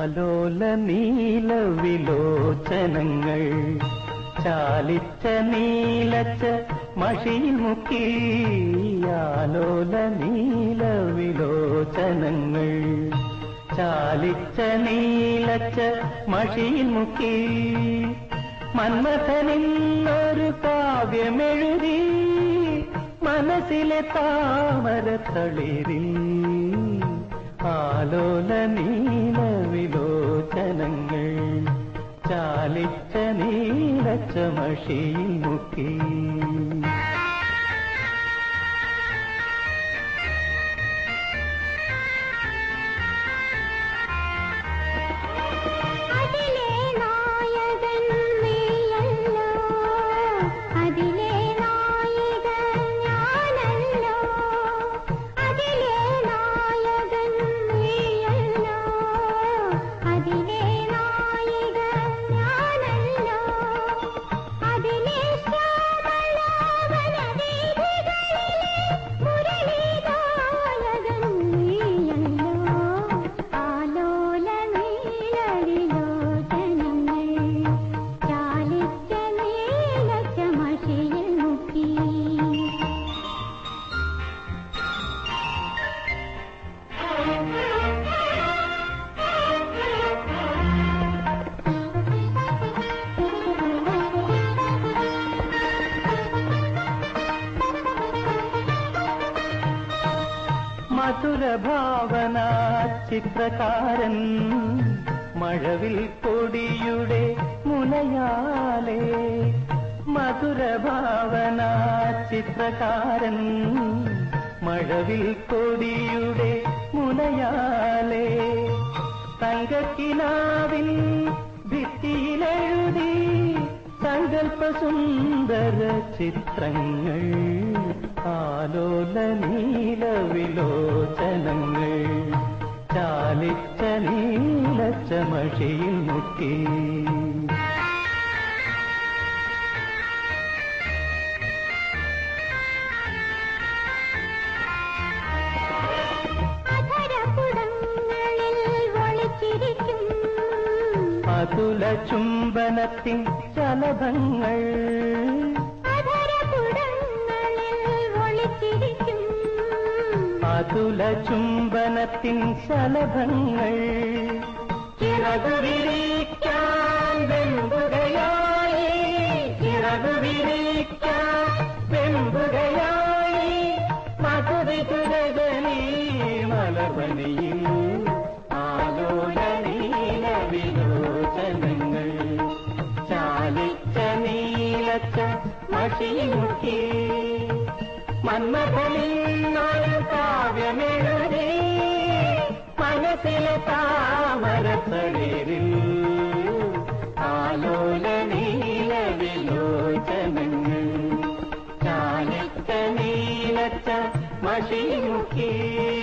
ആലോല നീല വിലോചനങ്ങൾ ചാലിച്ച നീലച്ച മഷിയിൽ മുക്കി ആലോല നീല വിലോചനങ്ങൾ ചാലിച്ച നീലച്ച മഷിയിൽ മുക്കി മന്മഥനിന്നൊരു കാവ്യമെഴുതി മനസ്സിലെ താമര തളിരിൽ ആലോല നീല വിലോചനങ്ങൾ ചാലിച്ച നീലച്ച മഷിയിൽ മുക്കി അതിലെ നായകൻ നീയല്ലോ അതിലെ നായകൻ ഞാനല്ലോ അതിലെ നായകൻ നീയല്ലോ അതിലെ നായകൻ ഞാനല്ലോ അതിലെ ശ്യാമളവനവീഥികളിലെ മുരളീഗായകൻ നീയല്ലോ ആലോല നീലവിലോചനങ്ങൾ ചാലിച്ച നീലച്ച മഷിയിൽ മുക്കി മധുരഭാവന ചിത്രകാരൻ മഴവിൽ കൊടിയുടെ മുനയാലേ മധുരഭാവന ചിത്രകാരൻ മഴവിൽ കൊടിയുടെ മുനയാലേ തങ്കക്കിനാവിൻ ഭിത്തിയിലെഴുതി സങ്കല്പസുന്ദര ചിത്രങ്ങൾ ആലോല നീല വിലോചനങ്ങൾ ചാലിച്ച നീലച്ച മഷിയിൽ മുക്കി അധരപുടങ്ങളിൽ ഒളിച്ചിരിക്കും അതുല ചുംബനത്തിൻ ചലഭങ്ങൾ അധരപുടങ്ങളിൽ ഒളിച്ചിരിക്കും അതുല ചുംബനത്തിൻ ശലഭങ്ങൾ ചിറകുവിരിക്കാൻ വെമ്പുകയായി ചിറകുവിരിക്കാൻ വെമ്പുകയായി മധുരതുരകനീ മലപനിയിൽ ആലോല നീല വിലോചനങ്ങൾ ചാലിച്ച നീലച്ച മഷിമുക്കി മന്മഥനിന്നൊരു കാവ്യമെഴുതി മനസ്സിലെ താമരത്തളിരിൽ ആലോല നീല വിലോചനങ്ങൾ ചാലിച്ച നീലച്ച മഷിമുക്കി